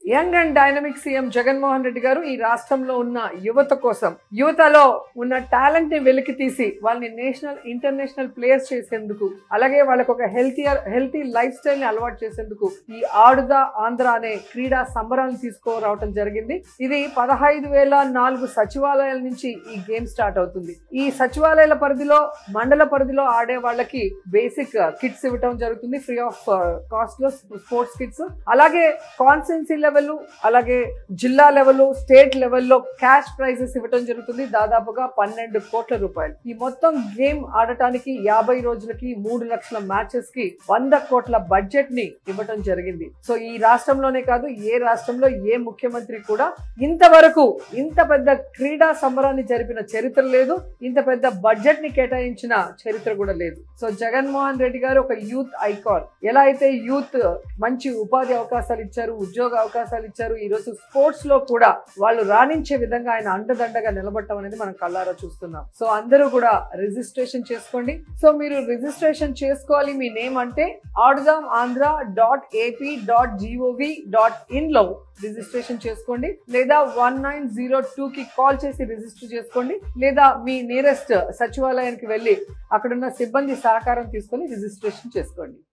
young and dynamic CM Jaganmohan Reddy garu ఈ రాష్ట్రంలో ఉన్న యువత కోసం యువతలో ఉన్న టాలెంట్ ని వెలికి తీసి వాళ్ళని నేషనల్ ఇంటర్నేషనల్ ప్లేయర్స్ చేసేందుకు అలాగే వాళ్ళకి ఒక హెల్తీయర్ హెల్తీ లైఫ్ స్టైల్ ని అలవాటు చేసేందుకు ఈ ఆడుదా ఆంధ్ర అనే క్రీడా సంబరాలను తీసుకురావటం జరిగింది ఇది పదహైదు వేల నాలుగు సచివాలయాల నుంచి ఈ గేమ్ స్టార్ట్ అవుతుంది ఈ సచివాలయాల పరిధిలో మండల పరిధిలో ఆడే వాళ్ళకి బేసిక్ కిట్స్ ఇవ్వటం జరుగుతుంది ఫ్రీ ఆఫ్ కాస్ట్ లో స్పోర్ట్స్ కిట్స్ అలాగే కాన్సెన్సీ లెవెల్ అలాగే జిల్లా లెవెల్ స్టేట్ లెవెల్లో క్యాష్ ప్రైజెస్ ఇవ్వటం జరుగుతుంది దాదాపుగా పన్నెండు కోట్ల రూపాయలు ఈ మొత్తం గేమ్ ఆడటానికి యాభై రోజులకి మూడు లక్షల మ్యాచెస్ కి వంద కోట్ల బడ్జెట్ ని ఇవ్వటం జరిగింది సో ఈ రాష్ట్రంలోనే కాదు ఏ రాష్ట్రంలో ఏ ముఖ్యమంత్రి కూడా ఇంతవరకు ఇంత పెద్ద క్రీడా సంబరాన్ని జరిపిన చరిత్ర లేదు ఇంత పెద్ద బడ్జెట్ ని కేటాయించిన చరిత్ర కూడా లేదు సో జగన్మోహన్ రెడ్డి గారు ఒక యూత్ ఐకాన్ ఎలా అయితే యూత్ మంచి ఉపాధి అవకాశాలు ఇచ్చారు ఉద్యోగ అవకాశాలు ఇచ్చారు ఈ రోజు స్పోర్ట్స్ లో కూడా వాళ్ళు రాణించే విధంగా ఆయన అండదండగా నిలబడటం అనేది మనం కళ్ళారా చూస్తున్నాం సో అందరూ కూడా రిజిస్ట్రేషన్ చేసుకోండి సో మీరు రిజిస్ట్రేషన్ చేసుకోవాలి మీ నేమ్ అంటే Aadudam Andhra dot AP dot G O V dot in లో రిజిస్ట్రేషన్ చేసుకోండి లేదా వన్ నైన్ జీరో టూ కి కాల్ చేసి రిజిస్టర్ చేసుకోండి లేదా మీ నియరెస్ట్ సచివాలయానికి వెళ్ళి అక్కడున్న సిబ్బంది సహకారం తీసుకొని రిజిస్ట్రేషన్ చేసుకోండి